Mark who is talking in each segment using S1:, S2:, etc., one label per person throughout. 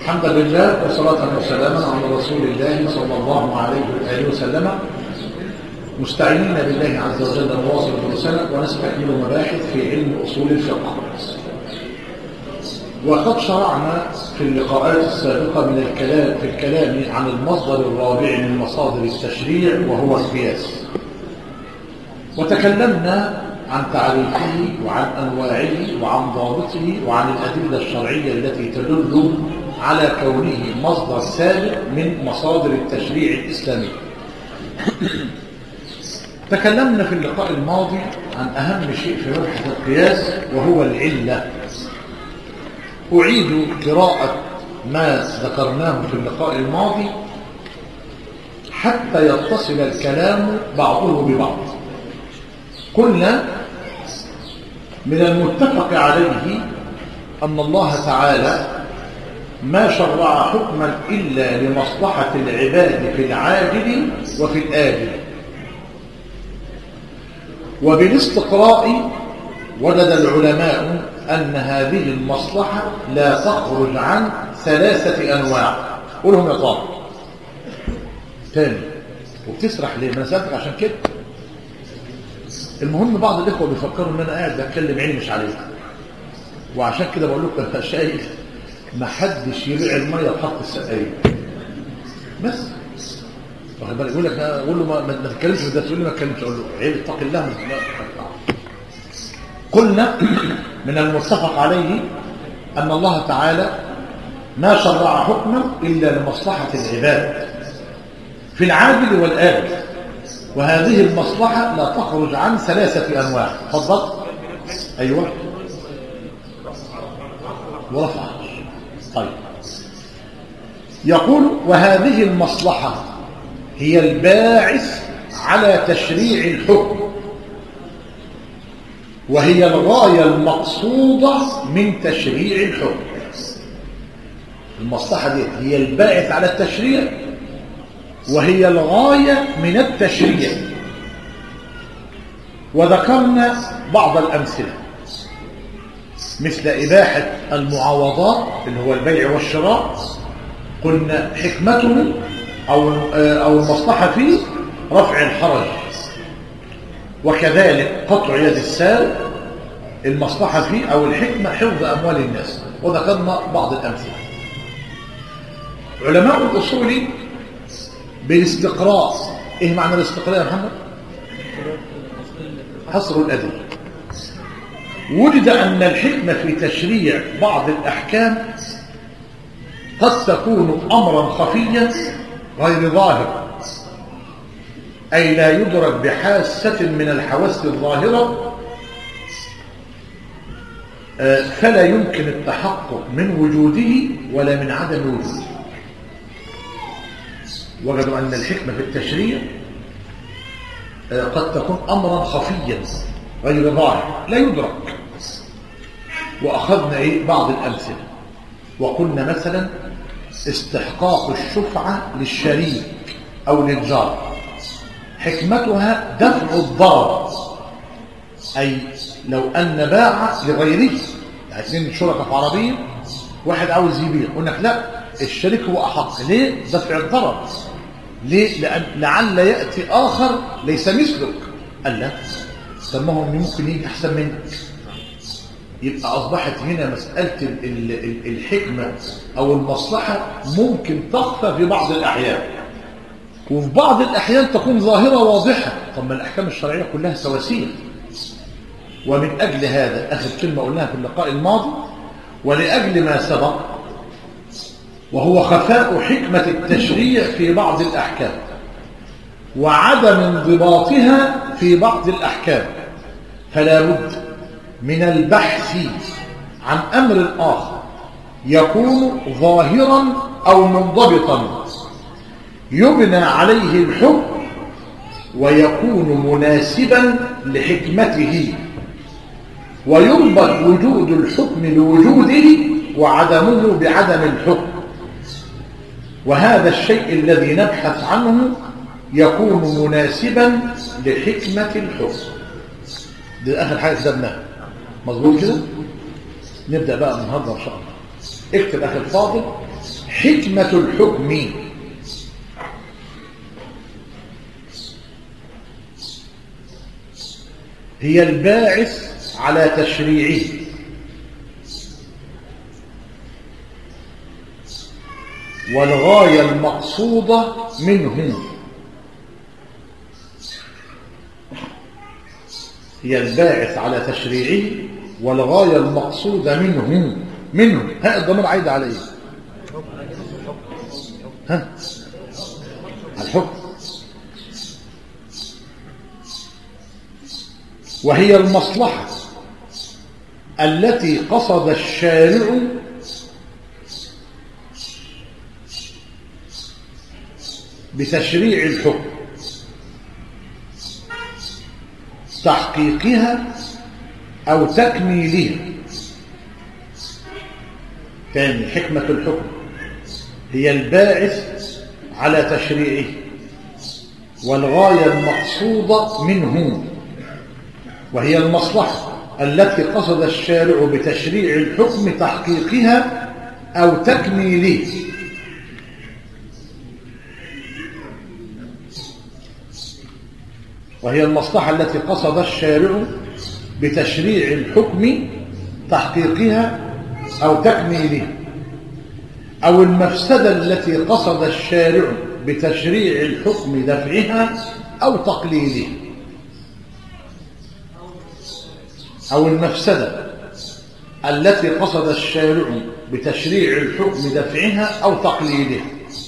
S1: الحمد لله وصلاة وسلاما على رسول الله صلى الله عليه وآله وسلم مستعينين بالله عز وجل نواصل الرسالة ونستكمل مباحث في علم أصول الفقه وقد شرعنا في اللقاءات السابقة من الكلام في الكلام عن المصدر الرابع من مصادر التشريع وهو القياس وتكلمنا عن تعريفه وعن أنواعه وعن ضابطه وعن الأدلة الشرعية التي تدل على كونه مصدر سابق من مصادر التشريع الإسلامي تكلمنا في اللقاء الماضي عن أهم شيء في مبحث القياس وهو العلة أعيد قراءة ما ذكرناه في اللقاء الماضي حتى يتصل الكلام بعضه ببعض قلنا من المتفق عليه أن الله تعالى ما شرع حكما إلا لمصلحة العباد في العاجل وفي الآجل وبالاستقراء وجد العلماء أن هذه المصلحة لا تخرج عن ثلاثة أنواع قولهم يا طارق تاني وبتسرح ليه؟ ما انا سألتك عشان كده المهم بعض الإخوة بيفكروا إن أنا قاعد بتكلم عيني مش عليك وعشان كده بقول لكم يا شايف ما حدش يبيع المية بحط السقاية بس واخد بالك يقول لك اقول له ما, ما تتكلمش في ده تقول لي ما تتكلمش اقول له عيب اتق الله من قلنا من المتفق عليه أن الله تعالى ما شرع حكما إلا لمصلحة العباد في العاجل والآجل وهذه المصلحة لا تخرج عن ثلاثة أنواع تفضل أيوة ورفع طيب يقول وهذه المصلحة هي الباعث على تشريع الحكم وهي الغاية المقصودة من تشريع الحكم المصلحة دي هي الباعث على التشريع وهي الغاية من التشريع وذكرنا بعض الأمثلة مثل إباحة المعاوضات اللي هو البيع والشراء قلنا حكمته أو أو المصلحة فيه رفع الحرج وكذلك قطع يد السارق المصلحة فيه أو الحكمة حفظ أموال الناس وذكرنا بعض الأمثلة علماء الأصول بالاستقراء إيه معنى الاستقراء يا محمد؟ حصر الأدلة وجد أن الحكمة في تشريع بعض الأحكام قد تكون أمرا خفيا غير ظاهر أي لا يدرك بحاسة من الحواس الظاهرة فلا يمكن التحقق من وجوده ولا من عدم وجوده وجدوا أن الحكمة في التشريع قد تكون أمرا خفيا غير ظاهر لا يدرك وأخذنا إيه بعض الأمثلة وقلنا مثلا استحقاق الشفعة للشريك أو للجار حكمتها دفع الضرر أي لو أن باع لغيره يعني اثنين شركاء في عربية واحد عاوز يبيع قلنا لا الشريك هو أحق ليه دفع الضرر ليه لأن لعل يأتي آخر ليس مثلك قال لا طب ما هو ممكن يجي أحسن منك يبقى أصبحت هنا مسألة الحكمة أو المصلحة ممكن تخفى في بعض الأحيان وفي بعض الأحيان تكون ظاهرة واضحة طب ما الأحكام الشرعية كلها سواسية ومن أجل هذا آخر كلمة قلناها في اللقاء الماضي ولأجل ما سبق وهو خفاء حكمة التشريع في بعض الأحكام وعدم انضباطها في بعض الأحكام فلا بد من البحث عن أمر آخر يكون ظاهرا أو منضبطا يبنى عليه الحكم ويكون مناسبا لحكمته ويربط وجود الحكم لوجوده وعدمه بعدم الحكم وهذا الشيء الذي نبحث عنه يكون مناسبا لحكمة الحكم دي آخر حاجة كتبناها مظبوط كده نبدأ بقى النهارده إن شاء الله اكتب أخي الفاضل حكمة الحكم هي الباعث على تشريعه والغاية المقصودة منه هي الباعث على تشريعه والغاية المقصودة منه منه ها الضمير عايد على ايه ها على الحكم وهي المصلحة التي قصد الشارع بتشريع الحكم تحقيقها أو تكميلها تاني حكمة الحكم هي الباعث على تشريعه والغاية المقصودة منه وهي المصلحة التي قصد الشارع بتشريع الحكم تحقيقها أو تكميله وهي المصلحة التي قصد الشارع بتشريع الحكم تحقيقها أو تكميله أو المفسدة التي قصد الشارع بتشريع الحكم دفعها أو تقليله أو المفسدة التي قصد الشارع بتشريع الحكم دفعها أو تقليله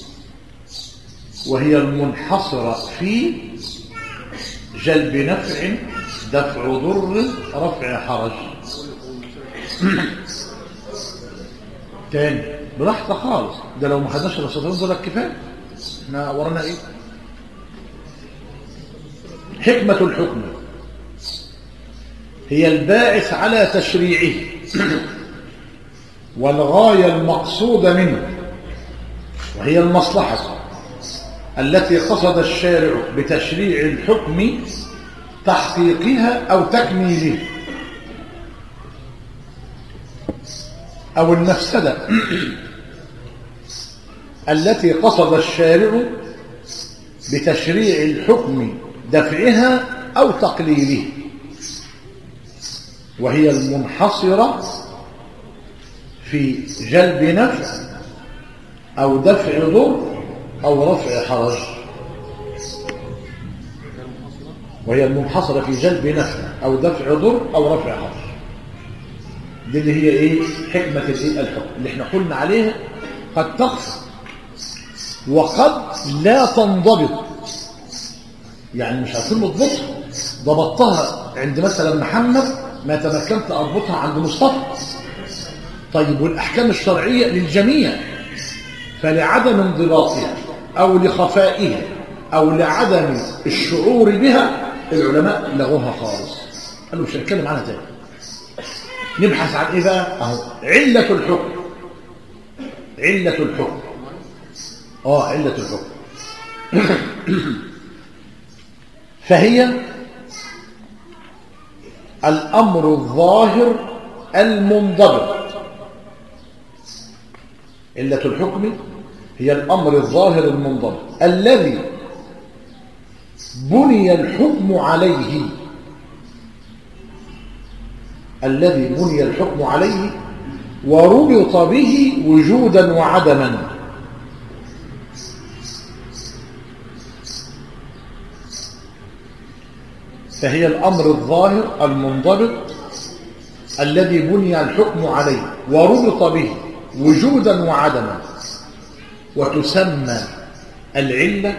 S1: وهي المنحصرة في جلب نفع دفع ضر رفع حرج تاني براحتك خالص ده لو ما خدناش السطرين دول كفايه احنا ورانا ايه حكمة الحكم هي الباعث على تشريعه والغاية المقصودة منه وهي المصلحة التي قصد الشارع بتشريع الحكم تحقيقها أو تكميله أو المفسدة التي قصد الشارع بتشريع الحكم دفعها أو تقليله وهي المنحصرة في جلب نفع أو دفع ضر أو رفع حرج وهي المنحصرة في جلب نفع أو دفع ضر أو رفع حرج دي اللي هي إيه حكمة الإيه الحكم اللي احنا قلنا عليها قد تخفى وقد لا تنضبط يعني مش هكون مضبطها ضبطتها عند مثلا محمد ما تمكنت أربطها عند مصطفى طيب والأحكام الشرعية للجميع فلعدم انضباطها أو لخفائها أو لعدم الشعور بها العلماء لغوها خالص قالوا مش هنتكلم عنها تاني نبحث عن إيه بقى أهو علة الحكم علة الحكم آه علة الحكم فهي الأمر الظاهر المنضبط علة الحكم هي الأمر الظاهر المنضبط الذي بني الحكم عليه الذي بني الحكم عليه وربط به وجودا وعدما فهي الأمر الظاهر المنضبط الذي بني الحكم عليه وربط به وجودا وعدما وتسمى العلة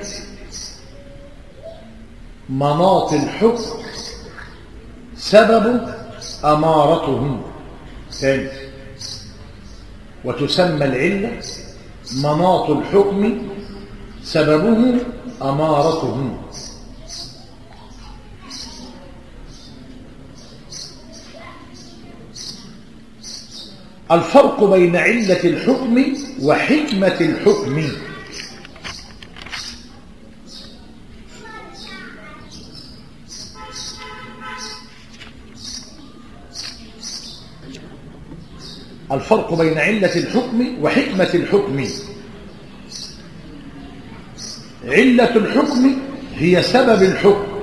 S1: مناط الحكم سبب أمارته ثاني وتسمى العلة مناط الحكم سببه أمارته الفرق بين علة الحكم وحكمة الحكم الفرق بين علة الحكم وحكمة الحكم علة الحكم هي سبب الحكم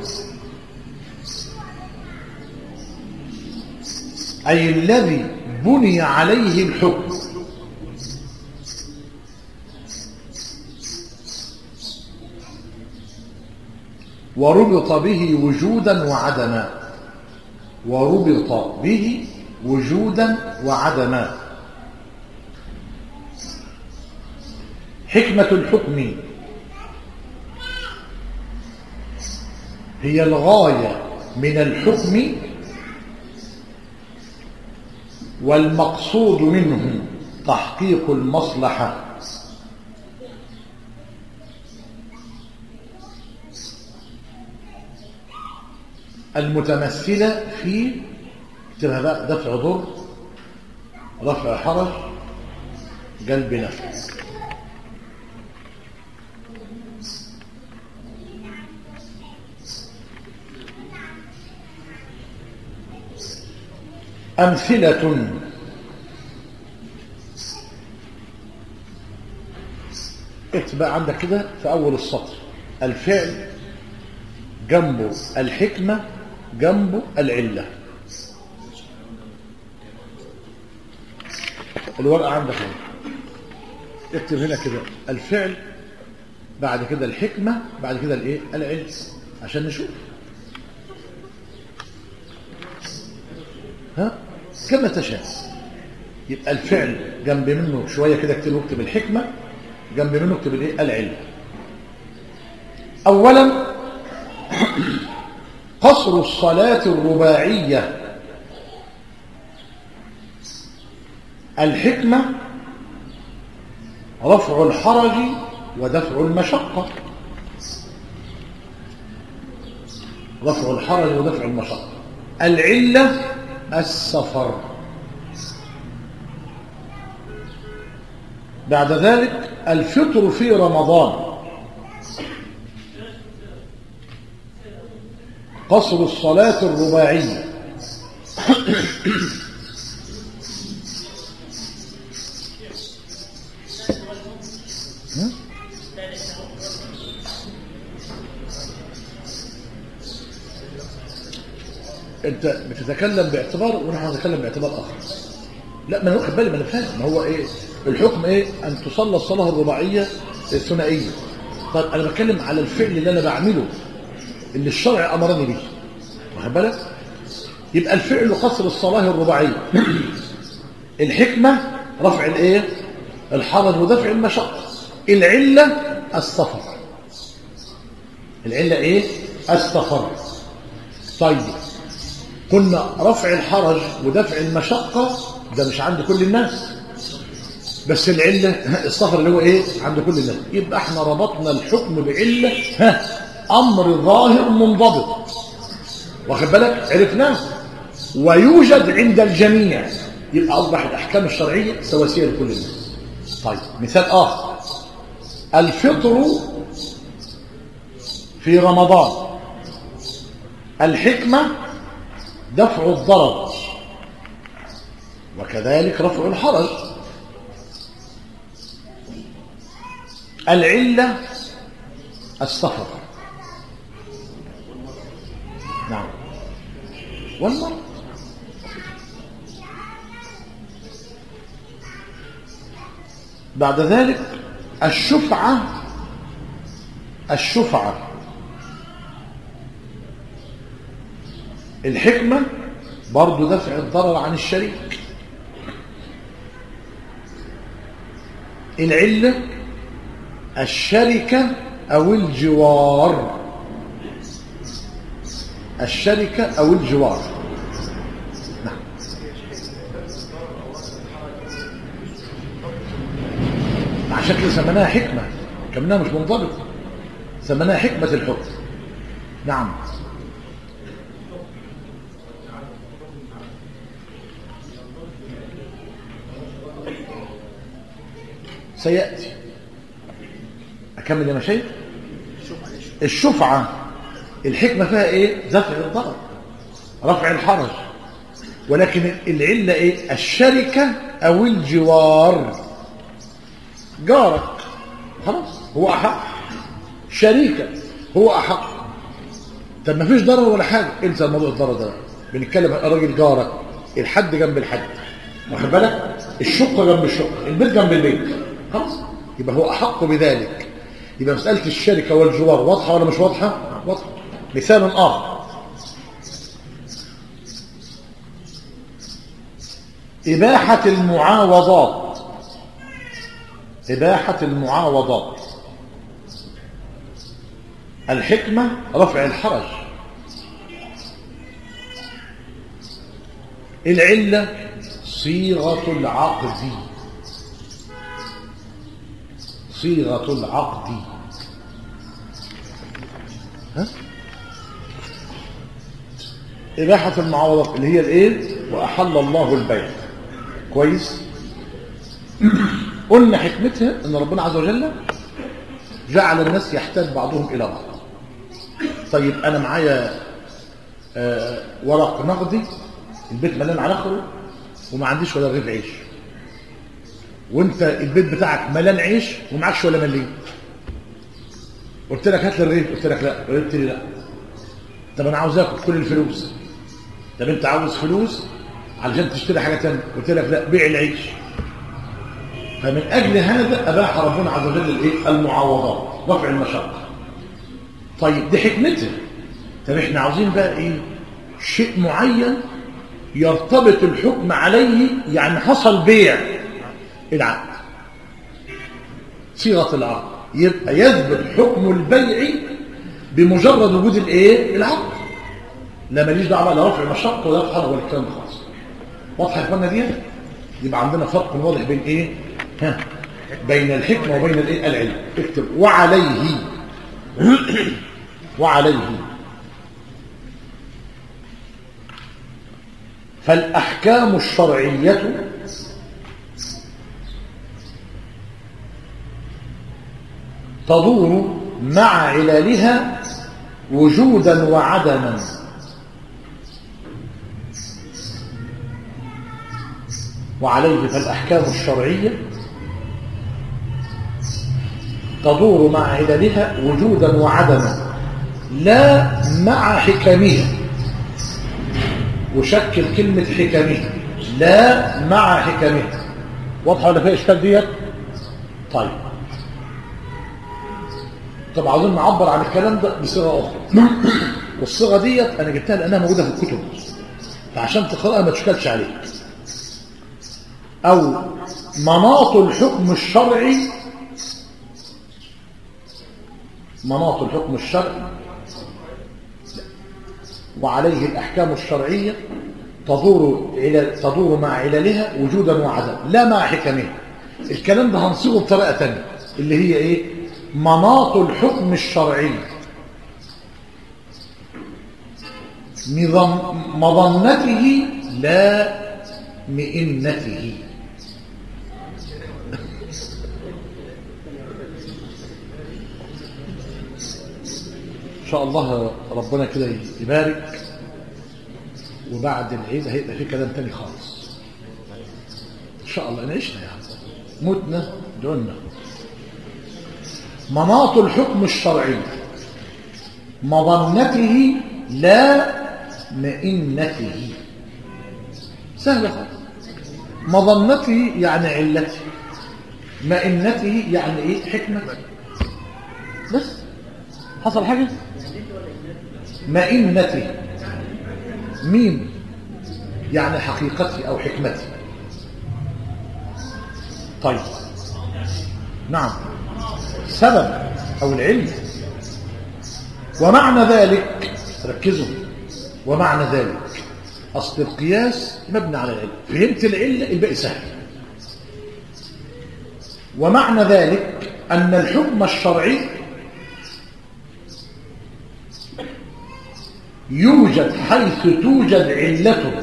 S1: أي الذي بني عليه الحكم وربط به وجودا وعدما وربط به وجودا وعدما حكمة الحكم هي الغاية من الحكم والمقصود منه تحقيق المصلحة المتمثلة في اكتبها بقى دفع ضر رفع حرج جلب نفع أمثلة اكتب عندك كده في أول السطر الفعل جنبه الحكمة جنبه العلة الورقة عندك هنا اكتب هنا كده الفعل بعد كده الحكمة بعد كده الايه العلة عشان نشوف ها كما تشاء يبقى الفعل جنب منه شوية كده اكتب اكتب الحكمة جنب منه اكتب الايه العلة اولا قصر الصلاة الرباعية الحكمة رفع الحرج ودفع المشقة رفع الحرج ودفع المشقة العلة السفر بعد ذلك الفطر في رمضان قصر الصلاة الرباعية انت بتتكلم باعتبار ونحن نتكلم باعتبار اخر لا ما انا واخد بالي ما انا فاهم ما هو ايه الحكم ايه ان تصلى الصلاه الرباعيه الثنائيه طيب انا بتكلم على الفعل اللي انا بعمله اللي الشرع امرني به واخد بالك يبقى الفعل قصر الصلاه الرباعيه الحكمه رفع الايه الحرج ودفع المشقه العله السفر العله ايه السفر طيب قلنا رفع الحرج ودفع المشقة ده مش عند كل الناس بس العلة السفر اللي هو ايه عند كل الناس يبقى احنا ربطنا الحكم بعلة ها امر ظاهر منضبط واخد بالك عرفناه ويوجد عند الجميع يبقى اصبح الاحكام الشرعية سواسية لكل الناس طيب مثال اخر الفطر في رمضان الحكمة دفع الضرر وكذلك رفع الحرج العلة السفر نعم والمرض بعد ذلك الشفعة الشفعة الحكمة برضو دفع الضرر عن الشريك العلة الشركة أو الجوار الشركة أو الجوار نعم عشان كده سميناها حكمة كمناها مش منضبطة سميناها حكمة الحكم نعم سيأتي أكمل يا مشايخ الشفعة الحكمة فيها إيه دفع الضرر رفع الحرج ولكن العلة إيه الشركة أو الجوار جارك خلاص هو أحق شريكك هو أحق طب ما فيش ضرر ولا حاجة انسى الموضوع الضرر ده بنتكلم عن الراجل جارك الحد جنب الحد واخد بالك الشقة جنب الشقة البيت جنب البيت خلاص يبقى هو أحق بذلك يبقى مسألة الشركة والجوار واضحة ولا مش واضحة واضحة مثال آخر إباحة المعاوضات إباحة المعاوضات الحكمة رفع الحرج العلة صيغة العقد صيغة العقد ها؟ إباحة المعاوضات اللي هي الإيه وأحل الله البيع كويس قلنا حكمتها ان ربنا عز وجل جعل الناس يحتاج بعضهم الى بعض طيب انا معايا آه ورق نقدي البيت مليان على اخره وما عنديش ولا رغيف عيش وانت البيت بتاعك مليان عيش ومعكش ولا مليم قلت لك هات لي الرغيف قلت لك لا قلت لي لا طب انا عاوز اخد كل الفلوس طب انت عاوز فلوس علشان تشتري حاجه ثانيه قلت لك لا بيع العيش فمن اجل هذا اباح ربنا عز وجل الايه المعاوضات رفع المشقه طيب دي حكمتها طب احنا عاوزين بقى ايه شيء معين يرتبط الحكم عليه يعني حصل بيع العقد صيغه العقد يبقى يثبت حكم البيع بمجرد وجود الايه العقد لا ماليش دعوه لا رفع مشقه ولا رفع ولا الكلام ده خالص واضحه يا اخوانا دي يبقى عندنا فرق واضح بين ايه ها بين الحكمه وبين الايه العلم اكتب وعليه وعليه فالاحكام الشرعيه تدور مع علالها وجودا وعدما وعليه فالأحكام الشرعية تدور مع عللها وجودا وعدما لا مع حكمها وشكل كلمة حكمها لا مع حكمها واضحة ولا فيها إشكال ديت طيب طب عاوزين نعبر عن الكلام ده بصيغة أخرى والصيغة ديت أنا جبتها لأنها موجودة في الكتب فعشان تقرأها ما تشكلش عليك أو مناط الحكم الشرعي مناط الحكم الشرعي وعليه الأحكام الشرعية تدور, علل تدور مع عللها وجودا وعدما لا مع حكمها الكلام ده هنصيغه بطريقة تانية اللي هي ايه مناط الحكم الشرعي مظنته لا مئنته ان شاء الله ربنا كده يبارك وبعد العيد هيبقى في كلام تاني خالص ان شاء الله نعيشنا يعني متنا دعنا مناط الحكم الشرعي مظنته لا مئنته سهلة خالص مظنته يعني علته مئنته يعني ايه حكمة بس حصل حاجة مئنته مين يعني حقيقتي او حكمتي طيب نعم سبب او العلم ومعنى ذلك ركزوا ومعنى ذلك أصل القياس مبني على العلم فهمت العلة الباقي سهل ومعنى ذلك أن الحكم الشرعي يوجد حيث توجد علته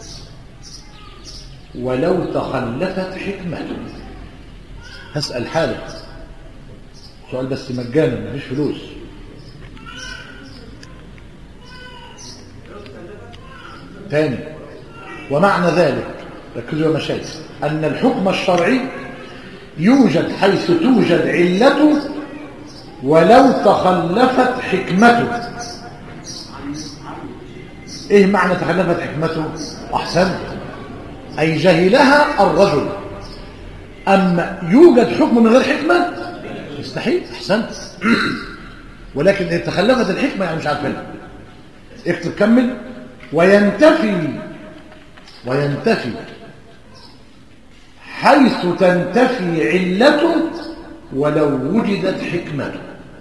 S1: ولو تخلفت حكمته هسأل حالك سؤال بس مجانا مفيش فلوس تاني ومعنى ذلك ركزوا يا مشايخ أن الحكم الشرعي يوجد حيث توجد علته ولو تخلفت حكمته ايه معنى تخلفت حكمته احسنت اي جهلها الرجل اما يوجد حكم من غير حكمه مستحيل احسنت ولكن إيه تخلفت الحكمه يعني مش عارفينها اكتب كمل وينتفي وينتفي حيث تنتفي علته ولو وجدت حكمته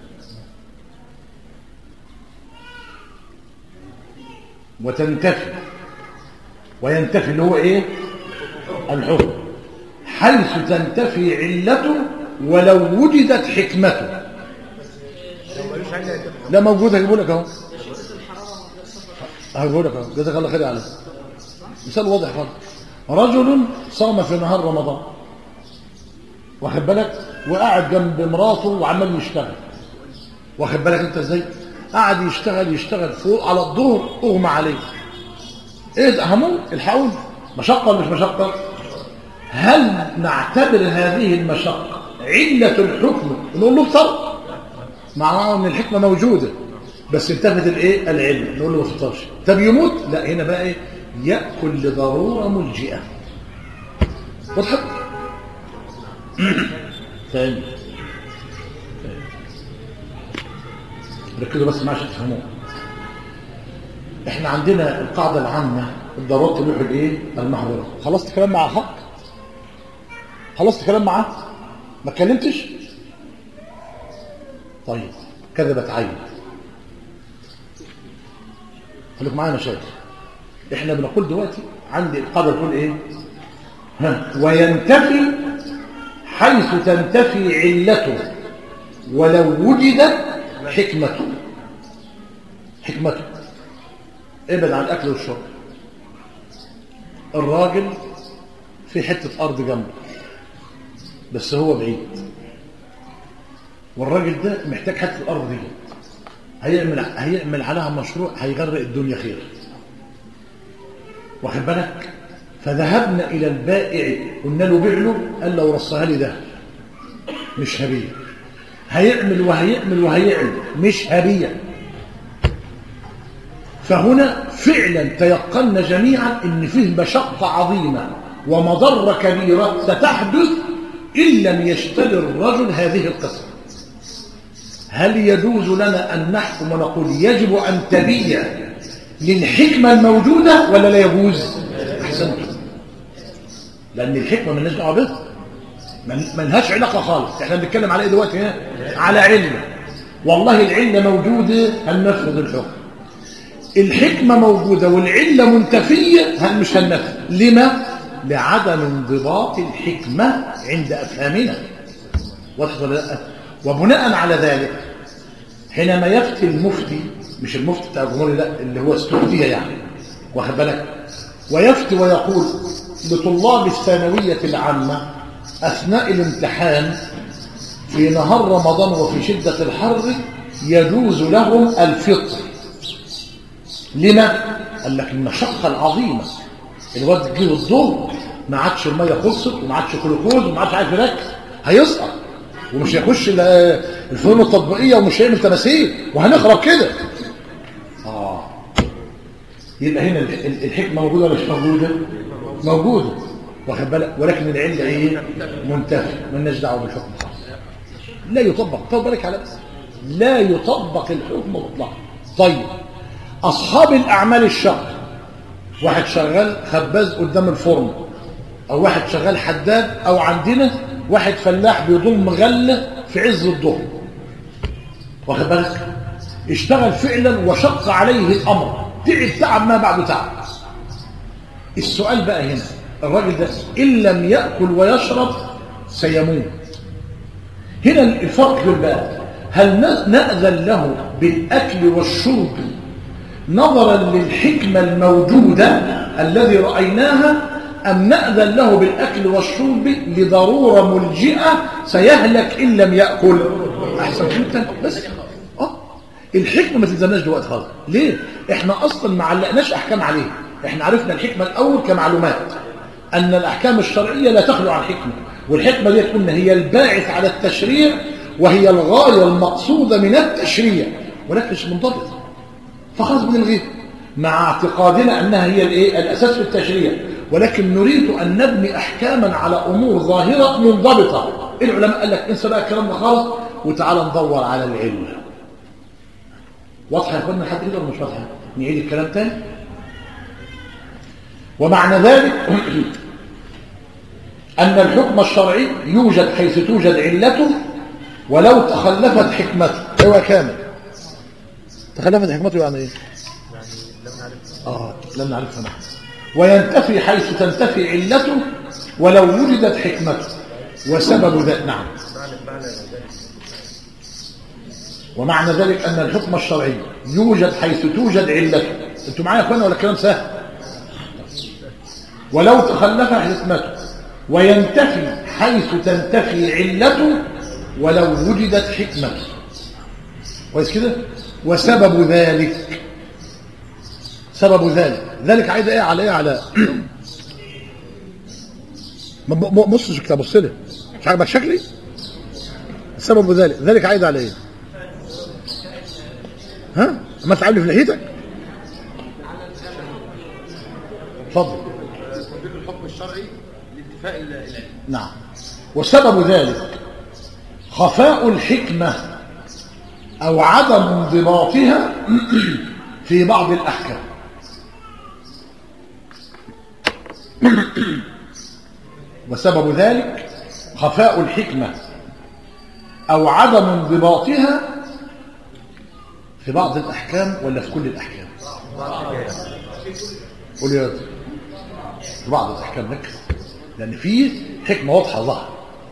S1: وتنتفي وينتفي اللي هو ايه الحكم حيث تنتفي علته ولو وجدت حكمته لا موجود هجيبه لك اهو هجيبه لك اهو جزاك الله خير عليك مثال واضح خالص رجل صام في نهار رمضان واخد بالك وقاعد جنب مراته وعمال يشتغل واخد بالك انت ازاي قعد يشتغل يشتغل فوق على الظهر اغمى عليه ايه ده هموت الحقوني مشقه ولا مش مشقه هل نعتبر هذه المشقه عله الحكم نقول له افطر معناه ان الحكمه موجوده بس انتفت الايه العلم نقول له ما تفطرش طب يموت لا هنا بقى ايه ياكل لضروره ملجئه وضحت فاهم ركزوا بس معايا عشان تفهموه احنا عندنا القاعده العامه الضرورات تلوح الايه المحظورات خلصت كلام مع حق خلصت كلام معاه ما اتكلمتش طيب كذبت عين خليك معايا يا مشايخ احنا بنقول دلوقتي عندي القاعده تقول ايه ها وينتفي حيث تنتفي علته ولو وجدت حكمته حكمته ابعد عن الاكل والشرب الراجل في حته ارض جنبه بس هو بعيد والراجل ده محتاج حته الارض دي هيعمل هيعمل عليها مشروع هيغرق الدنيا خير واخد بالك فذهبنا الى البائع قلنا له بيع له قال لو رصها لي ده مش هبيع هيعمل وهيعمل وهيعمل مش هبيع فهنا فعلا تيقنا جميعا ان فيه مشقه عظيمه ومضره كبيره ستحدث ان لم يشتري الرجل هذه القصه هل يجوز لنا ان نحكم ونقول يجب ان تبيع للحكمه الموجوده ولا لا يجوز احسنت لان الحكمه مالناش دعوه بها ملهاش علاقه خالص احنا بنتكلم على ايه دلوقتي هنا على علم والله العله موجوده هننفذ الحكم الحكمه موجوده والعله منتفيه هل مش هننفذ لما لعدم انضباط الحكمه عند افهامنا واضح ولا لا وبناء على ذلك حينما يفتي المفتي مش المفتي بتاع الجمهوري لا اللي هو استفتي يعني واخد بالك ويفتي ويقول لطلاب الثانويه العامه أثناء الامتحان في نهار رمضان وفي شدة الحر يجوز لهم الفطر لما؟ قال لك المشقة العظيمة الواد جه الظهر ما عادش المية خلصت وما عادش جلوكوز وما عادش عارف يركز هيسقط ومش هيخش الفنون التطبيقية ومش هيعمل تماثيل وهنخرب كده اه يبقى هنا الحكمة موجودة ولا مش موجودة؟ موجودة واخد بالك ولكن العله ايه منتهي مالناش دعوه بالحكم خالص لا يطبق طب بالك على بس لا يطبق الحكم مطلقا طيب اصحاب الاعمال الشق واحد شغال خباز قدام الفرن او واحد شغال حداد او عندنا واحد فلاح بيضم غله في عز الظهر واخد بالك اشتغل فعلا وشق عليه الامر تعب تعب ما بعده تعب السؤال بقى هنا الراجل ده إن لم يأكل ويشرب سيموت هنا الفرق بقى هل نأذن له بالأكل والشرب نظرا للحكمة الموجودة الذي رأيناها أم نأذن له بالأكل والشرب لضرورة ملجئة سيهلك إن لم يأكل أحسن جدا بس آه. الحكمة ما تلزمناش دلوقتي خالص ليه؟ احنا أصلا ما علقناش أحكام عليه احنا عرفنا الحكمة الأول كمعلومات أن الأحكام الشرعية لا تخلو عن حكمة والحكمة دي تكون هي الباعث على التشريع وهي الغاية المقصودة من التشريع ولكن مش منضبطة فخلاص بنلغيها مع اعتقادنا أنها هي الايه الأساس في التشريع ولكن نريد أن نبني أحكاما على أمور ظاهرة منضبطة العلماء قال لك انسى بقى الكلام ده خالص وتعالى ندور على العلم واضحة يا اخوانا لحد كده ولا مش واضحة نعيد الكلام تاني ومعنى ذلك أن الحكم الشرعي يوجد حيث توجد علته ولو تخلفت حكمته هو كامل تخلفت حكمته يعني ايه آه لم نعرفها نحن وينتفي حيث تنتفي علته ولو وجدت حكمته وسبب ذلك نعم ومعنى ذلك أن الحكم الشرعي يوجد حيث توجد علته انتوا معايا يا اخوانا ولا الكلام سهل ولو تخلف حكمته وينتفي حيث تنتفي علته ولو وجدت حكمته كويس كده وسبب ذلك سبب ذلك ذلك عايز ايه على ايه على ما بصش كده بص لي مش عاجبك شكلي سبب ذلك ذلك عايز على ايه ها ما تعمل في لحيتك اتفضل
S2: تطبيق الحكم الشرعي لانتفاء العلم
S1: نعم وسبب ذلك خفاء الحكمة أو عدم انضباطها في بعض الأحكام وسبب ذلك خفاء الحكمة أو عدم انضباطها في بعض الأحكام ولا في كل الأحكام قول يا رجل. في بعض الأحكام ركز لأن فيه حكمة واضحة ظهر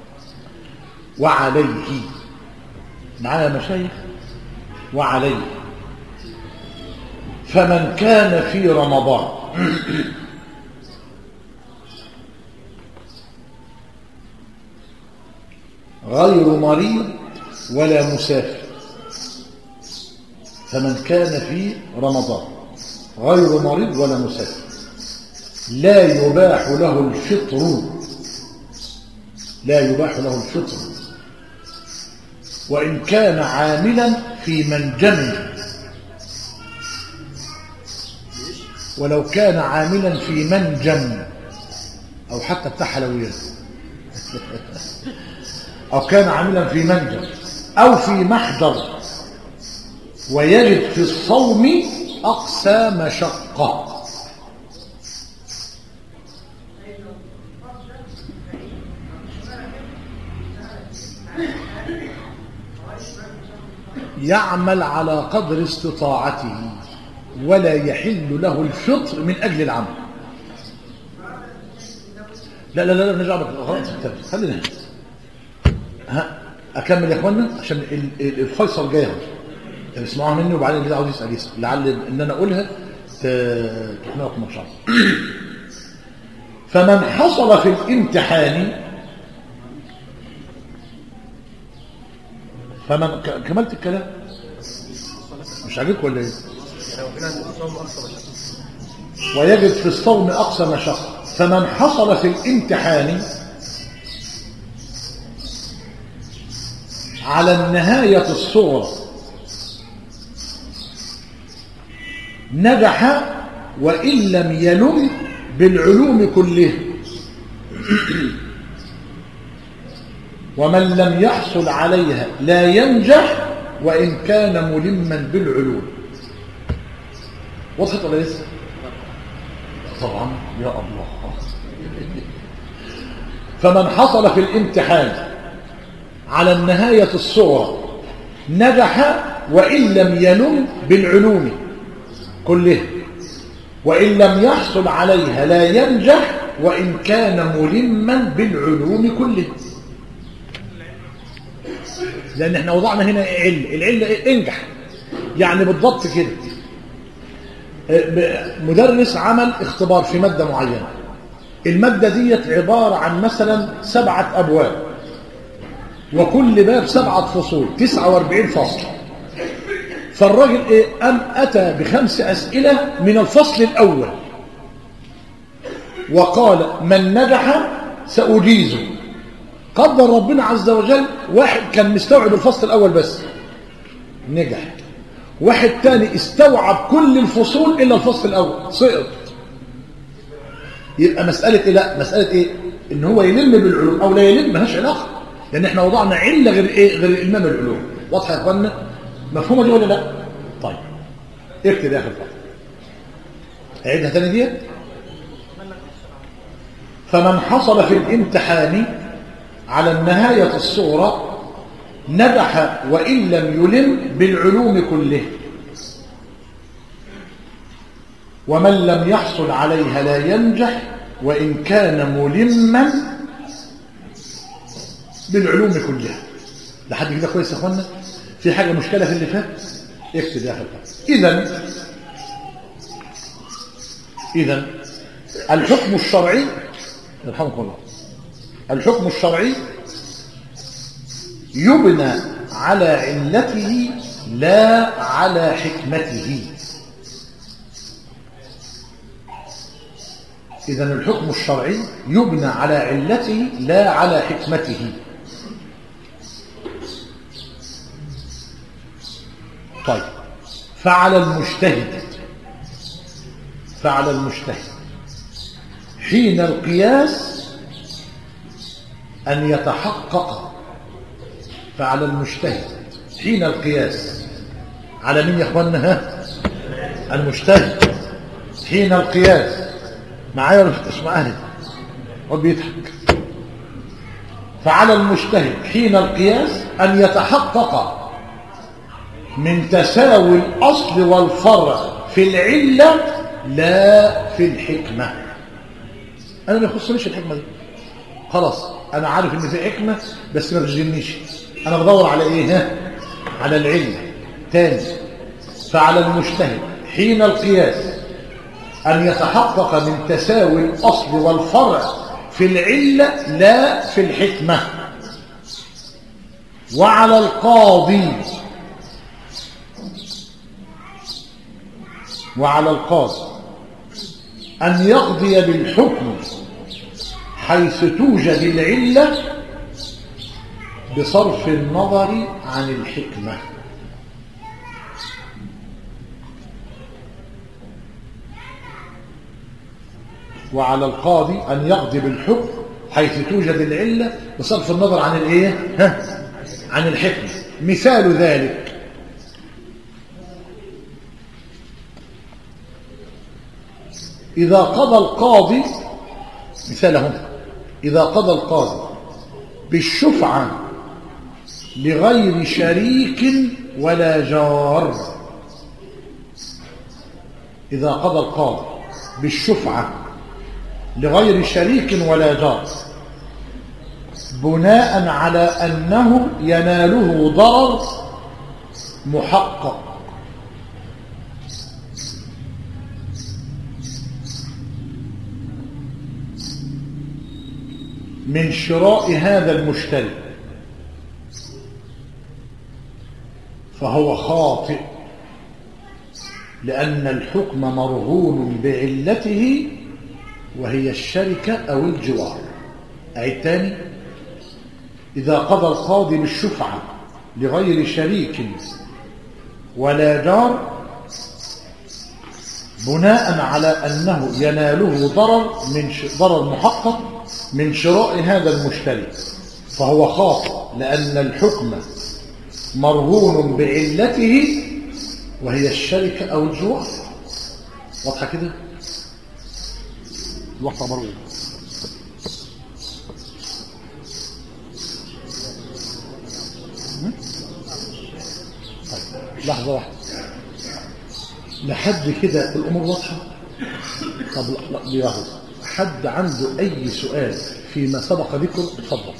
S1: وعليه معايا مشايخ وعليه فمن كان في رمضان غير مريض ولا مسافر فمن كان في رمضان غير مريض ولا مسافر لا يباح له الفطر لا يباح له الفطر وإن كان عاملا في منجم ولو كان عاملا في منجم أو حتى بتاع حلويات أو كان عاملا في منجم أو في محضر ويجد في الصوم أقسى مشقة يعمل على قدر استطاعته ولا يحل له الفطر من أجل العمل لا لا لا نرجع لك خلاص خلينا هنا. ها اكمل يا اخوانا عشان ال- ال- الفيصل جاي اهو طب اسمعوها مني وبعدين اللي عاوز يسال يسال لعل ان انا اقولها ت- تحملكم ان شاء الله فمن حصل في الامتحان فمن ك- كملت الكلام مش عاجبك ولا ايه
S2: لو كان عند الصوم اكثر مشقه
S1: ويجد في الصوم أقصى مشقة فمن حصل في الامتحان على النهاية الصغرى نجح وإن لم يلم بالعلوم كلها ومن لم يحصل عليها لا ينجح وإن كان ملما بالعلوم وضحت ولا لسه؟ طبعا يا الله فمن حصل في الامتحان على النهاية الصغرى نجح وإن لم ينم بالعلوم كلها وإن لم يحصل عليها لا ينجح وإن كان ملما بالعلوم كلها لأن احنا وضعنا هنا عل العلة إيه؟ انجح يعني بالضبط كده مدرس عمل اختبار في مادة معينة المادة ديت عبارة عن مثلا سبعة أبواب وكل باب سبعة فصول 49 فصل فالراجل ايه قام أتى بخمس أسئلة من الفصل الأول وقال من نجح سأجيزه قدر ربنا عز وجل واحد كان مستوعب الفصل الأول بس نجح واحد تاني استوعب كل الفصول إلا الفصل الأول سقط يبقى مسألة إيه لا مسألة إيه إن هو يلم بالعلوم أو لا يلم ملهاش علاقة لأن إحنا وضعنا علة غير إيه غير الإلمام العلوم واضحة يا إخوانا مفهومة دي ولا لا طيب اكتب يا أخي الفضل أعيدها تاني دي فمن حصل في الامتحان على النهاية الصورة نجح وإن لم يلم بالعلوم كله ومن لم يحصل عليها لا ينجح وإن كان ملما بالعلوم كلها لحد كده كويس يا اخوانا في حاجة مشكلة في اللي فات اكتب يا اخي اذا اذا الحكم الشرعي يرحمكم الله الحكم الشرعي يبنى على علته لا على حكمته إذا الحكم الشرعي يبنى على علته لا على حكمته طيب فعلى المجتهد فعلى المجتهد حين القياس أن يتحقق فعلى المجتهد حين القياس على مين يا اخوانا ها المجتهد حين القياس معايا ولا مش معايا هو بيضحك فعلى المجتهد حين القياس أن يتحقق من تساوي الأصل والفرع في العلة لا في الحكمة أنا ما يخصنيش الحكمة دي خلاص أنا عارف إن في حكمة بس ما تشغلنيش أنا بدور على إيه ها على العلة تاني فعلى المجتهد حين القياس أن يتحقق من تساوي الأصل والفرع في العلة لا في الحكمة وعلى القاضي وعلى القاضي أن يقضي بالحكم حيث توجد العلة بصرف النظر عن الحكمة وعلى القاضي أن يقضي بالحكم حيث توجد العلة بصرف النظر عن الايه ها عن الحكمة مثال ذلك إذا قضى القاضي مثالهم إذا قضى القاضي بالشفعة لغير شريك ولا جار إذا قضى القاضي بالشفعة لغير شريك ولا جار بناء على أنه يناله ضرر محقق من شراء هذا المشتري فهو خاطئ لأن الحكم مرهون بعلته وهي الشركة أو الجوار أعيد تاني إذا قضى القاضي بالشفعة لغير شريك ولا جار بناء على أنه يناله ضرر من ش... ضرر محقق من شراء هذا المشتري فهو خاطئ لأن الحكم مرهون بعلته وهي الشركة أو الجوار واضحة كده الوقت مرغوب طيب لحظة واحدة لحد كده الأمور واضحة طب لا لا لحظة حد عنده أي سؤال فيما سبق ذكره اتفضل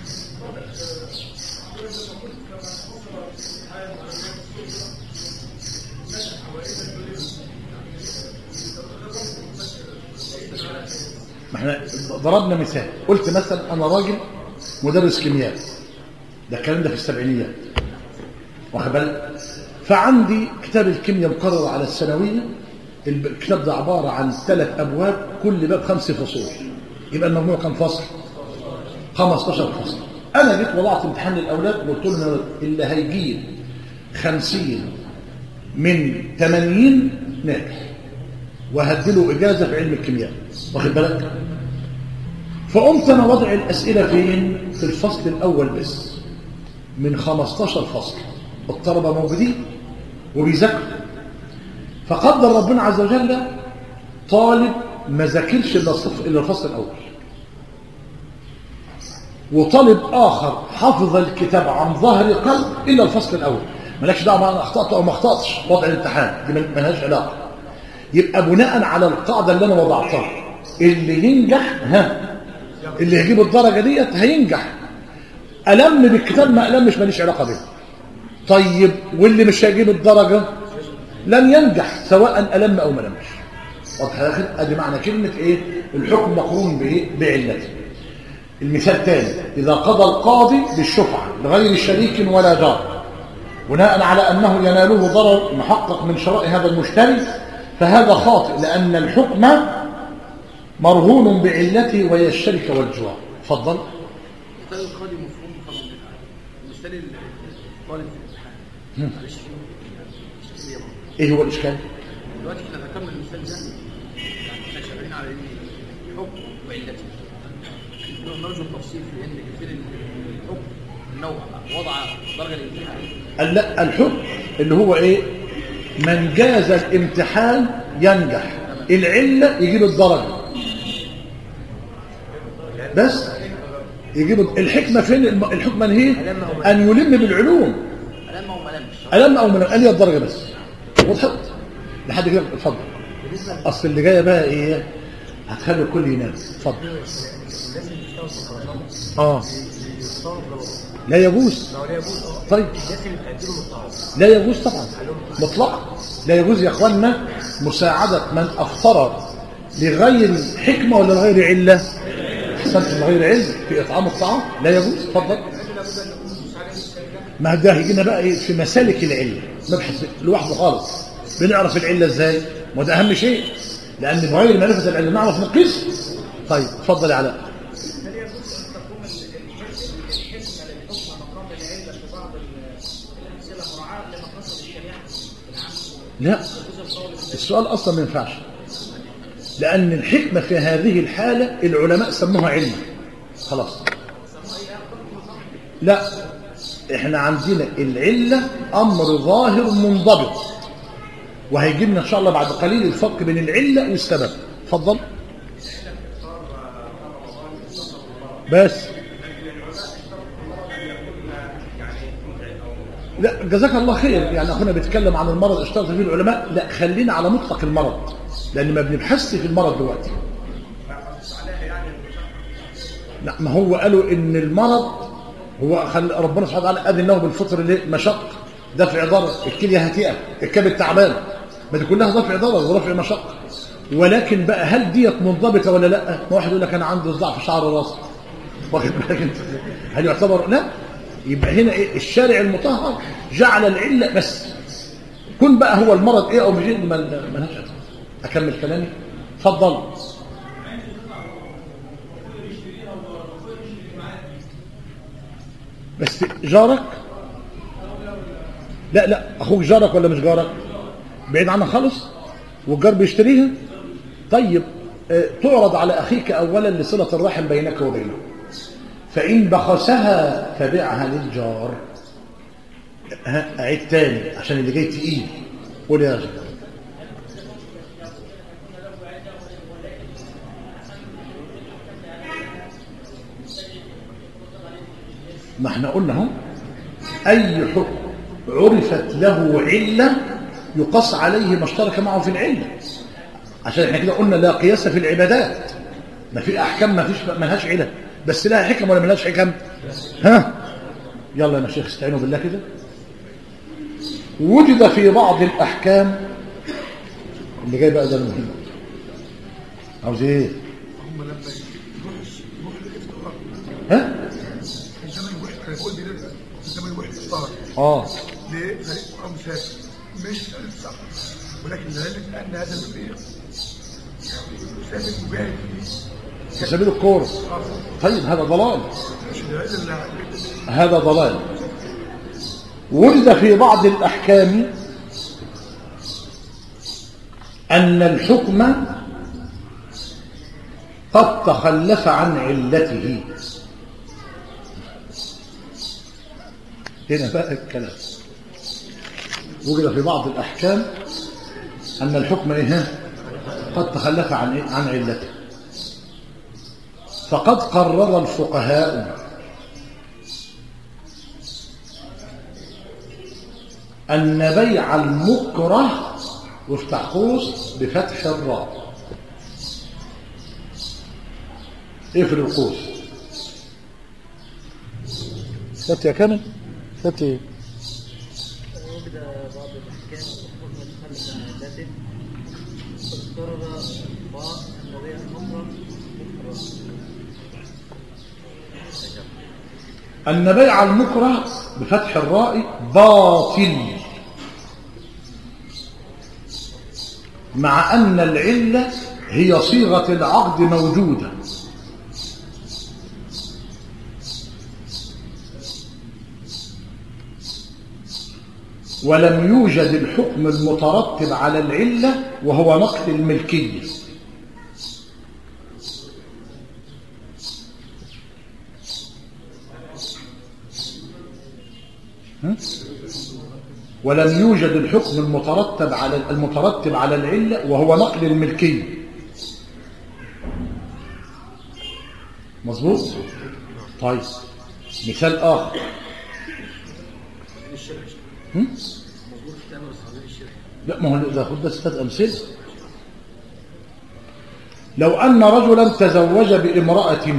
S1: ما احنا ضربنا مثال قلت مثلا انا راجل مدرس كيمياء ده الكلام ده في السبعينيات واخد بالك فعندي كتاب الكيمياء مقرر على الثانويه الكتاب ده عباره عن ثلاث ابواب كل باب خمس فصول يبقى المجموع كم فصل 15 فصل انا جيت وضعت امتحان للاولاد وقلت لهم اللي هيجيب 50 من 80 ناجح وهديله اجازه في علم الكيمياء واخد بالك فقمت انا وضع الاسئله فين في الفصل الاول بس من 15 فصل الطلبه موجودين وبيذاكروا فقدر ربنا عز وجل طالب ما ذاكرش الا الصف الا الفصل الاول وطالب اخر حفظ الكتاب عن ظهر قلب الا الفصل الاول مالكش دعوه بقى انا اخطات او ما اخطاتش وضع الامتحان دي ملهاش علاقه يبقى بناء على القاعده اللي انا وضعتها اللي ينجح ها اللي يجيب الدرجه ديت هينجح الم بالكتاب ما المش ماليش علاقه بيه طيب واللي مش هيجيب الدرجه لن ينجح سواء الم او ما لمش واضح يا اخي ادي معنى كلمه ايه الحكم مقرون بايه بعلته المثال الثاني اذا قضى القاضي بالشفعه لغير شريك ولا جار بناء على انه يناله ضرر محقق من شراء هذا المشتري فهذا خاطئ لان الحكم مرهون بعلته وهي الشركه والجوار اتفضل
S2: مثال القاضي مفهوم بفضل الله تعالى مثال الطالب في الامتحان معلش هي برضه.
S1: ايه هو الاشكال
S2: دلوقتي احنا ذكرنا المثال ده يعني احنا شغالين على ان الحكم وعلته يعني نرجو التفصيل في ان كثير الحكم النوع وضع درجه الامتحان
S1: قال لا الحكم اللي هو ايه من جاز الامتحان ينجح العله يجيب الدرجه بس يجيب الحكمه فين الم- الحكمه إن هي ان يلم بالعلوم
S2: الم او ما لمش
S1: ألم أو من قال لي الدرجة بس وضحت لحد كده اتفضل أصل اللي جاية بقى إيه هتخلي الكل ينام اتفضل
S2: لازم يشتغل في الكهرباء
S1: آه
S2: يشتغل غلط
S1: لا يجوز
S2: لو لا يجوز اه
S1: طيب
S2: لازم تقديره مستعار
S1: لا يجوز طبعا مطلقا لا يجوز يا اخوانا مساعدة من أفطر لغير حكمة ولا لغير علة أحسنت لغير علم في إطعام الطعام لا يجوز اتفضل ما ده هيجينا بقى ايه في مسالك العلة نبحث لوحده خالص بنعرف العلة ازاي ما ده أهم شيء لأن بغير معرفة العلة نعرف نقيس طيب اتفضل يا علاء لا السؤال اصلا ما ينفعش لان الحكمه في هذه الحاله العلماء سموها علما خلاص لا احنا عندنا العله امر ظاهر منضبط وهيجي لنا ان شاء الله بعد قليل الفرق بين العله والسبب اتفضل بس لا جزاك الله خير يعني اخونا بيتكلم عن المرض اشترط فيه العلماء لا خلينا على مطلق المرض لان ما بنبحثش في المرض دلوقتي لا ما هو قالوا ان المرض هو خل ربنا سبحانه وتعالى اذن له بالفطر ليه مشق دفع ضرر الكليه هتيئه الكبد تعبان ما دي كلها دفع ضرر ورفع مشقه ولكن بقى هل ديت منضبطه ولا لا ما واحد يقول لك انا عندي صداع في شعر راسي واخد بالك انت هل يعتبر لا يبقى هنا ايه الشارع المطهر جعل العله بس كن بقى هو المرض ايه او مش إيه، ما ملهاش أساس. اكمل كلامي اتفضل بس جارك لا لا اخوك جارك ولا مش جارك بعيد عنها خالص والجار بيشتريها طيب آه، تعرض على اخيك اولا لصله الرحم بينك وبينه فان بخسها فبيعها للجار ها، اعيد تاني عشان اللي جاي تقيل قول يا رجل ما احنا قلنا اهو اي حكم عرفت له عله يقص عليه ما اشترك معه في العله عشان احنا كده قلنا لا قياس في العبادات ما في احكام ما فيش ما لهاش عله بس لها حكم ولا ما لهاش حكم ها يلا يا شيخ استعينوا بالله كده وجد في بعض الاحكام اللي جاي بقى ده المهم عاوز ايه
S3: هم لما يروح يروح الافطار
S1: ها
S3: في زمن الوحده انا بقول دي ليه؟ في زمن الوحده الافطار
S1: اه
S3: ليه؟ زي او مسافر مش الف ساعه ولكن ذلك ان هذا الفريق سابق وباهي
S1: في سبيل الكورة طيب هذا ضلال
S3: مش العلة اللي
S1: هذا ضلال ورد في بعض الأحكام أن الحكم قد تخلف عن علته هنا بقى الكلام وجد في بعض الأحكام أن الحكم إيه قد تخلف عن إيه؟ عن علته فقد قرر الفقهاء أن بيع المكره وافتح قوس بفتح الراء اقفل القوس خدت يا كامل خدت ايه
S4: وجد بعض الأحكام الحكم تخلف عن علته قد قرر باء النبي المكره
S1: أن بيع المكره بفتح الراء باطل مع أن العلة هي صيغة العقد موجودة ولم يوجد الحكم المترتب على العلة وهو نقل الملكية ولم يوجد الحكم المترتب على المترتب على العلة وهو نقل الملكية مظبوط طيب مثال آخر هم؟
S2: مظبوط في تامر صحابي الشرك
S1: لا ما هو ده خد بس ثلاث أمثلة لو أن رجلا تزوج بامرأة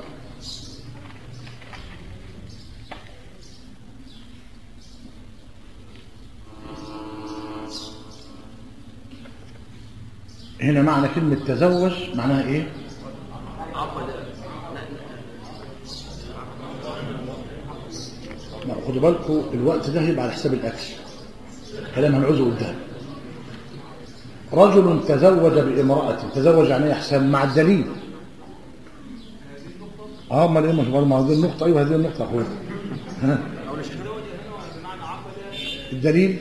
S1: هنا معنى كلمة تزوج معناها ايه
S2: عقد
S1: لا خدوا بالكم الوقت ده هيبقى على حساب الاكل كلام هنعوزه قدام رجل تزوج بامرأة تزوج يعني ايه احسن مع الدليل اه امال ايه مش ما هذه النقطة ايوه هذه النقطة يا اخويا ها. الدليل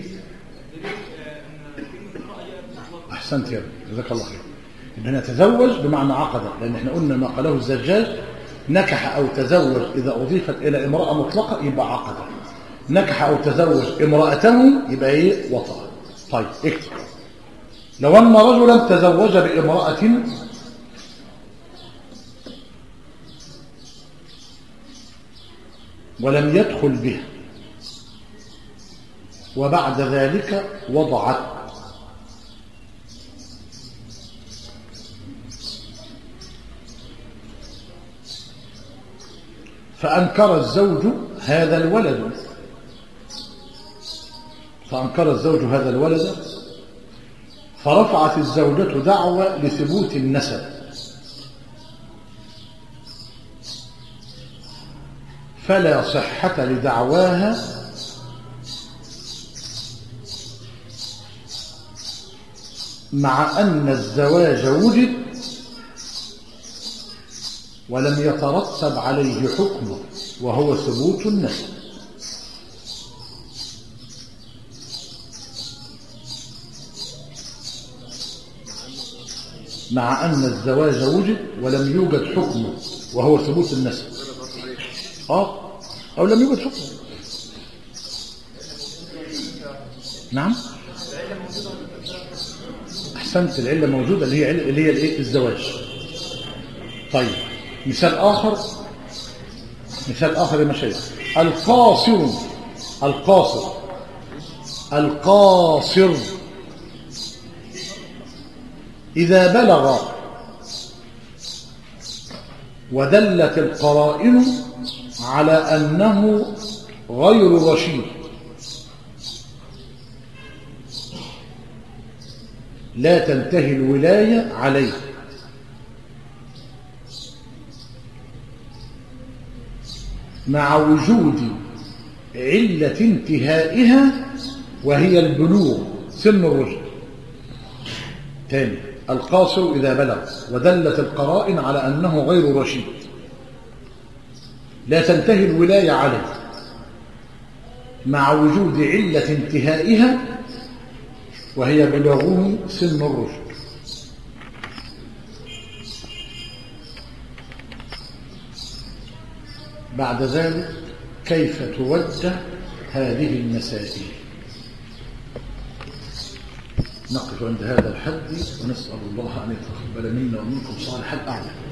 S1: احسنت يا ابني جزاك الله خير ان هنا تزوج بمعنى عقد لان احنا قلنا ما قاله الزجاج نكح او تزوج اذا اضيفت الى امراه مطلقه يبقى عقد نكح او تزوج امراته يبقى ايه وطأ طيب اكتب لو ان رجلا تزوج بامراه ولم يدخل بها وبعد ذلك وضعت فأنكر الزوج هذا الولد فأنكر الزوج هذا الولد فرفعت الزوجة دعوى لثبوت النسب فلا صحة لدعواها مع أن الزواج وجد ولم يترتب عليه حكم وهو ثبوت النسب مع أن الزواج وجد ولم يوجد حكم وهو ثبوت النسب آه أو لم يوجد حكم نعم أحسنت العلة موجودة اللي هي عل- اللي هي الإيه؟ الزواج طيب مثال آخر مثال آخر يا مشايخ القاصر القاصر القاصر إذا بلغ ودلت القرائن على أنه غير رشيد لا تنتهي الولاية عليه مع وجود علة انتهائها وهي البلوغ سن الرشد تاني القاصر إذا بلغ ودلت القرائن على أنه غير رشيد لا تنتهي الولاية عليه مع وجود علة انتهائها وهي بلغه سن الرشد بعد ذلك كيف توجه هذه المسائل نقف عند هذا الحد ونسأل الله أن يتقبل منا ومنكم صالح الأعمال